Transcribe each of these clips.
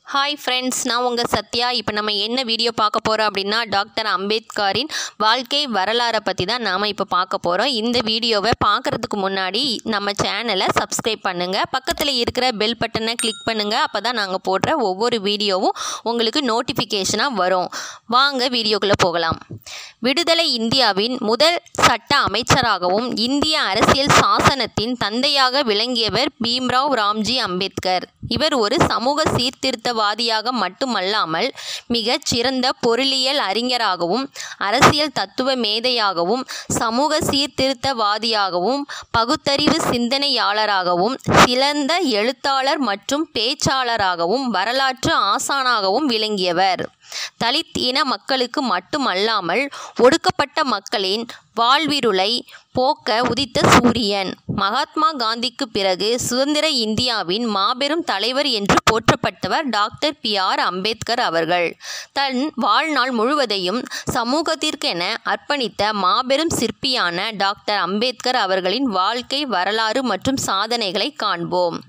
hi friends நான் உங்கள் சத்யா இப்போ நம்ம என்ன வீடியோ பார்க்க போகிறோம் அப்படின்னா டாக்டர் அம்பேத்கரின் வாழ்க்கை வரலாறை பற்றி தான் நாம் இப்போ பார்க்க போகிறோம் இந்த வீடியோவை பார்க்குறதுக்கு முன்னாடி நம்ம சேனலை சப்ஸ்கிரைப் பண்ணுங்கள் பக்கத்தில் இருக்கிற பெல் பட்டனை கிளிக் பண்ணுங்கள் அப்போ தான் நாங்கள் போடுற ஒவ்வொரு வீடியோவும் உங்களுக்கு நோட்டிஃபிகேஷனாக வரும் வாங்க வீடியோக்குள்ளே போகலாம் விடுதலை இந்தியாவின் முதல் சட்ட அமைச்சராகவும் இந்திய அரசியல் சாசனத்தின் தந்தையாக விளங்கியவர் பீம்ராவ் ராம்ஜி அம்பேத்கர் இவர் ஒரு சமூக சீர்திருத்தவாதியாக மட்டுமல்லாமல் மிகச் சிறந்த பொருளியல் அறிஞராகவும் அரசியல் தத்துவ மேதையாகவும் சமூக சீர்திருத்தவாதியாகவும் பகுத்தறிவு சிந்தனையாளராகவும் சிறந்த எழுத்தாளர் மற்றும் பேச்சாளராகவும் வரலாற்று ஆசானாகவும் விளங்கியவர் தலித் இன மக்களுக்கு மட்டுமல்லாமல் ஒடுக்கப்பட்ட மக்களின் வாழ்விருளை போக்க உதித்த சூரியன் மகாத்மா காந்திக்கு பிறகு சுதந்திர இந்தியாவின் மாபெரும் தலைவர் என்று போற்றப்பட்டவர் டாக்டர் பி ஆர் அம்பேத்கர் அவர்கள் தன் வாழ்நாள் முழுவதையும் சமூகத்திற்கென அர்ப்பணித்த மாபெரும் சிற்பியான டாக்டர் அம்பேத்கர் அவர்களின் வாழ்க்கை வரலாறு மற்றும் சாதனைகளை காண்போம்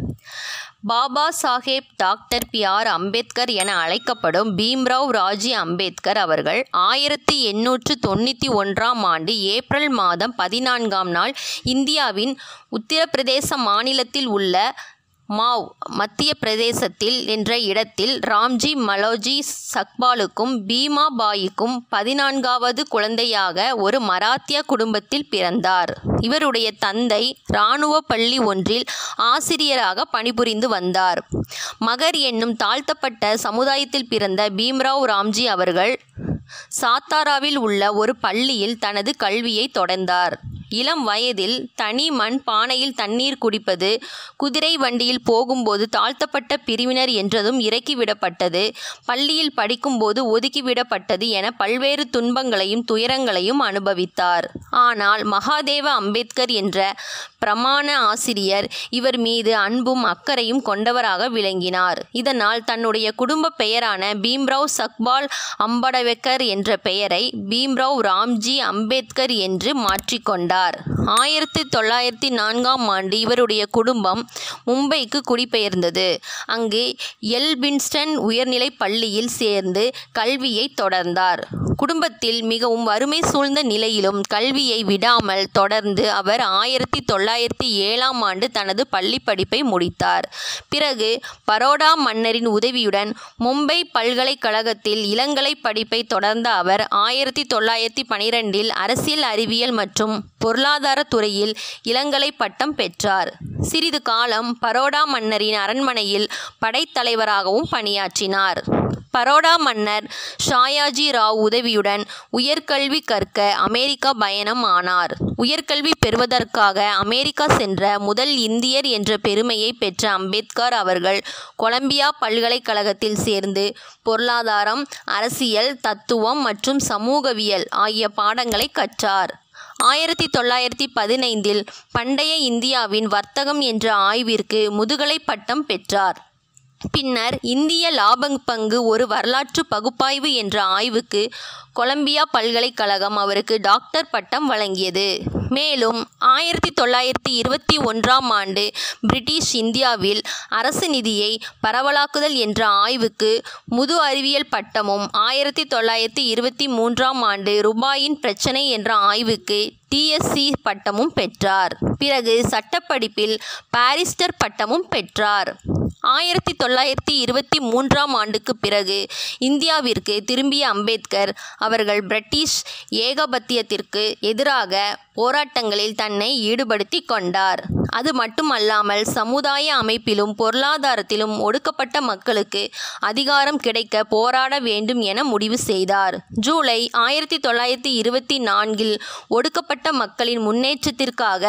Baba Saheb doctor B R Ambedkar என அழைக்கப்படும் பீம்ராவ் ராஜி அம்பேத்கர் அவர்கள் ஆயிரத்தி எண்ணூற்று தொண்ணூற்றி ஒன்றாம் ஆண்டு ஏப்ரல் மாதம் பதினான்காம் நாள் இந்தியாவின் உத்தரப்பிரதேச மாநிலத்தில் உள்ள மாவ் மத்திய பிரதேசத்தில் என்ற இடத்தில் ராம்ஜி மலோஜி சக்பாலுக்கும் பீமாபாயிக்கும் பதினான்காவது குழந்தையாக ஒரு மராத்திய குடும்பத்தில் பிறந்தார் இவருடைய தந்தை இராணுவ பள்ளி ஒன்றில் ஆசிரியராக பணிபுரிந்து வந்தார் மகர் என்னும் தாழ்த்தப்பட்ட சமுதாயத்தில் பிறந்த பீம்ராவ் ராம்ஜி அவர்கள் சாத்தாராவில் உள்ள ஒரு பள்ளியில் தனது கல்வியை தொடர்ந்தார் இளம் வயதில் தனி மண் பானையில் தண்ணீர் குடிப்பது குதிரை வண்டியில் போகும்போது தாழ்த்தப்பட்ட பிரிவினர் என்றதும் இறக்கிவிடப்பட்டது பள்ளியில் படிக்கும்போது ஒதுக்கிவிடப்பட்டது என பல்வேறு துன்பங்களையும் துயரங்களையும் அனுபவித்தார் ஆனால் மகாதேவ அம்பேத்கர் என்ற பிரமாண ஆசிரியர் இவர் மீது அன்பும் அக்கறையும் கொண்டவராக விளங்கினார் இதனால் தன்னுடைய குடும்ப பெயரான பீம்ராவ் சக்பால் அம்படவெக்கர் என்ற பெயரை பீம்ராவ் ராம்ஜி அம்பேத்கர் என்று மாற்றிக்கொண்டார் ஆயிரத்தி தொள்ளாயிரத்தி நான்காம் ஆண்டு இவருடைய குடும்பம் மும்பைக்கு குடிபெயர்ந்தது அங்கு எல்பின்ஸ்டன் உயர்நிலைப் பள்ளியில் சேர்ந்து கல்வியை தொடர்ந்தார் குடும்பத்தில் மிகவும் வறுமை சூழ்ந்த நிலையிலும் கல்வியை விடாமல் தொடர்ந்து அவர் ஆயிரத்தி தொள்ளாயிரத்தி ஏழாம் ஆண்டு தனது பள்ளி படிப்பை முடித்தார் பிறகு பரோடா மன்னரின் உதவியுடன் மும்பை பல்கலைக்கழகத்தில் இளங்கலை படிப்பை தொடர்ந்த அவர் ஆயிரத்தி தொள்ளாயிரத்தி பனிரெண்டில் அரசியல் அறிவியல் மற்றும் பொருளாதார துறையில் இளங்கலை பட்டம் பெற்றார் சிறிது காலம் பரோடா மன்னரின் அரண்மனையில் படைத்தலைவராகவும் பணியாற்றினார் பரோடா மன்னர் ஷாயாஜி ராவ் உதவியுடன் உயர்கல்வி கற்க அமெரிக்கா பயணம் ஆனார் உயர்கல்வி பெறுவதற்காக அமெரிக்கா சென்ற முதல் இந்தியர் என்ற பெருமையை பெற்ற அம்பேத்கர் அவர்கள் கொலம்பியா பல்கலைக்கழகத்தில் சேர்ந்து பொருளாதாரம் அரசியல் தத்துவம் மற்றும் சமூகவியல் ஆகிய பாடங்களை கற்றார் ஆயிரத்தி தொள்ளாயிரத்தி பதினைந்தில் பண்டைய இந்தியாவின் வர்த்தகம் என்ற ஆய்விற்கு முதுகலை பட்டம் பெற்றார் பின்னர் இந்திய லாபங் பங்கு ஒரு வரலாற்று பகுப்பாய்வு என்ற ஆய்வுக்கு கொலம்பியா பல்கலைக்கழகம் அவருக்கு டாக்டர் பட்டம் வழங்கியது மேலும் ஆயிரத்தி தொள்ளாயிரத்தி இருபத்தி ஒன்றாம் ஆண்டு பிரிட்டிஷ் இந்தியாவில் அரசு நிதியை பரவலாக்குதல் என்ற ஆய்வுக்கு முது அறிவியல் பட்டமும் ஆயிரத்தி தொள்ளாயிரத்தி இருபத்தி மூன்றாம் ஆண்டு ரூபாயின் பிரச்சனை என்ற ஆய்வுக்கு டிஎஸ்சி பட்டமும் பெற்றார் பிறகு சட்டப்படிப்பில் பாரிஸ்டர் பட்டமும் பெற்றார் ஆயிரத்தி தொள்ளாயிரத்தி இருபத்தி மூன்றாம் ஆண்டுக்கு பிறகு இந்தியாவிற்கு திரும்பிய அம்பேத்கர் அவர்கள் பிரிட்டிஷ் ஏகபத்தியத்திற்கு எதிராக போராட்டங்களில் தன்னை ஈடுபடுத்தி கொண்டார் அது மட்டுமல்லாமல் சமுதாய அமைப்பிலும் பொருளாதாரத்திலும் ஒடுக்கப்பட்ட மக்களுக்கு அதிகாரம் கிடைக்க போராட வேண்டும் என முடிவு செய்தார் ஜூலை ஆயிரத்தி தொள்ளாயிரத்தி இருபத்தி நான்கில் ஒடுக்கப்பட்ட மக்களின் முன்னேற்றத்திற்காக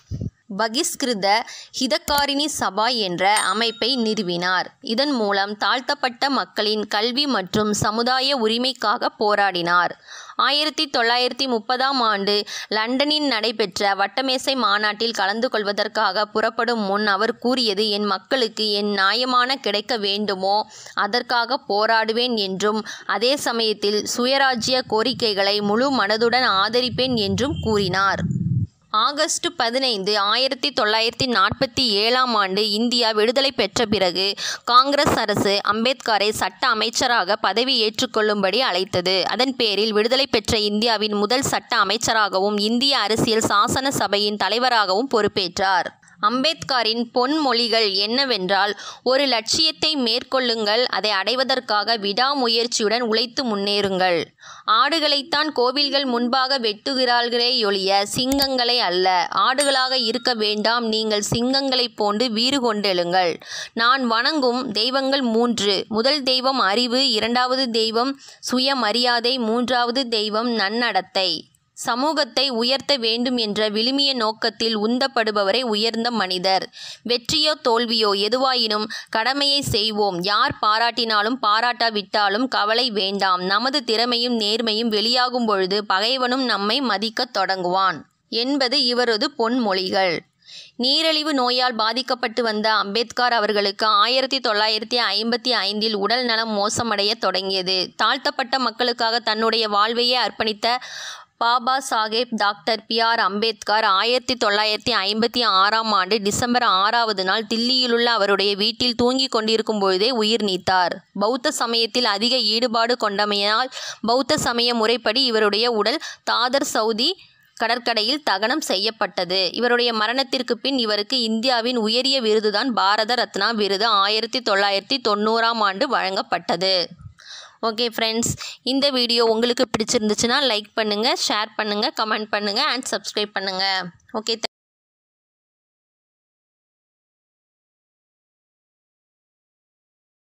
பகிஷ்கிருத ஹிதக்காரிணி சபா என்ற அமைப்பை நிறுவினார் இதன் மூலம் தாழ்த்தப்பட்ட மக்களின் கல்வி மற்றும் சமுதாய உரிமைக்காக போராடினார் ஆயிரத்தி தொள்ளாயிரத்தி முப்பதாம் ஆண்டு லண்டனில் நடைபெற்ற வட்டமேசை மாநாட்டில் கலந்து கொள்வதற்காக புறப்படும் முன் அவர் கூறியது என் மக்களுக்கு என் நியாயமான கிடைக்க வேண்டுமோ அதற்காக போராடுவேன் என்றும் அதே சமயத்தில் சுயராஜ்ய கோரிக்கைகளை முழு மனதுடன் ஆதரிப்பேன் என்றும் கூறினார் ஆகஸ்ட் பதினைந்து ஆயிரத்தி தொள்ளாயிரத்தி நாற்பத்தி ஏழாம் ஆண்டு இந்தியா விடுதலை பெற்ற பிறகு காங்கிரஸ் அரசு அம்பேத்கரை சட்ட அமைச்சராக பதவி ஏற்றுக்கொள்ளும்படி அழைத்தது அதன் பேரில் விடுதலை பெற்ற இந்தியாவின் முதல் சட்ட அமைச்சராகவும் இந்திய அரசியல் சாசன சபையின் தலைவராகவும் பொறுப்பேற்றார் அம்பேத்கரின் பொன்மொழிகள் என்னவென்றால் ஒரு லட்சியத்தை மேற்கொள்ளுங்கள் அதை அடைவதற்காக விடாமுயற்சியுடன் உழைத்து முன்னேறுங்கள் ஆடுகளைத்தான் கோவில்கள் முன்பாக வெட்டுகிறார்களே ஒழிய சிங்கங்களை அல்ல ஆடுகளாக இருக்க வேண்டாம் நீங்கள் சிங்கங்களைப் போன்று வீறு கொண்டெழுங்கள் நான் வணங்கும் தெய்வங்கள் மூன்று முதல் தெய்வம் அறிவு இரண்டாவது தெய்வம் சுயமரியாதை மூன்றாவது தெய்வம் நன்னடத்தை சமூகத்தை உயர்த்த வேண்டும் என்ற விழுமிய நோக்கத்தில் உந்தப்படுபவரே உயர்ந்த மனிதர் வெற்றியோ தோல்வியோ எதுவாயினும் கடமையை செய்வோம் யார் பாராட்டினாலும் பாராட்டாவிட்டாலும் கவலை வேண்டாம் நமது திறமையும் நேர்மையும் வெளியாகும் பொழுது பகைவனும் நம்மை மதிக்கத் தொடங்குவான் என்பது இவரது பொன்மொழிகள் நீரிழிவு நோயால் பாதிக்கப்பட்டு வந்த அம்பேத்கர் அவர்களுக்கு ஆயிரத்தி தொள்ளாயிரத்தி ஐம்பத்தி ஐந்தில் உடல் நலம் மோசமடைய தொடங்கியது தாழ்த்தப்பட்ட மக்களுக்காக தன்னுடைய வாழ்வையே அர்ப்பணித்த Baba Saheb doctor B R Ambedkar ஆயிரத்தி தொள்ளாயிரத்தி ஐம்பத்தி ஆறாம் ஆண்டு டிசம்பர் ஆறாவது நாள் தில்லியிலுள்ள அவருடைய வீட்டில் தூங்கிக் கொண்டிருக்கும் பொழுதே உயிர் நீத்தார் பௌத்த சமயத்தில் அதிக ஈடுபாடு கொண்டமையினால் பௌத்த சமய முறைப்படி இவருடைய உடல் தாதர் சவுதி கடற்கரையில் தகனம் செய்யப்பட்டது இவருடைய மரணத்திற்கு பின் இவருக்கு இந்தியாவின் உயரிய விருதுதான் பாரத ரத்னா விருது ஆயிரத்தி தொள்ளாயிரத்தி தொண்ணூறாம் ஆண்டு வழங்கப்பட்டது ஓகே ஃப்ரெண்ட்ஸ் இந்த வீடியோ உங்களுக்கு பிடிச்சிருந்துச்சுன்னா லைக் பண்ணுங்கள் ஷேர் பண்ணுங்கள் கமெண்ட் பண்ணுங்கள் அண்ட் சப்ஸ்கிரைப் பண்ணுங்கள் ஓகே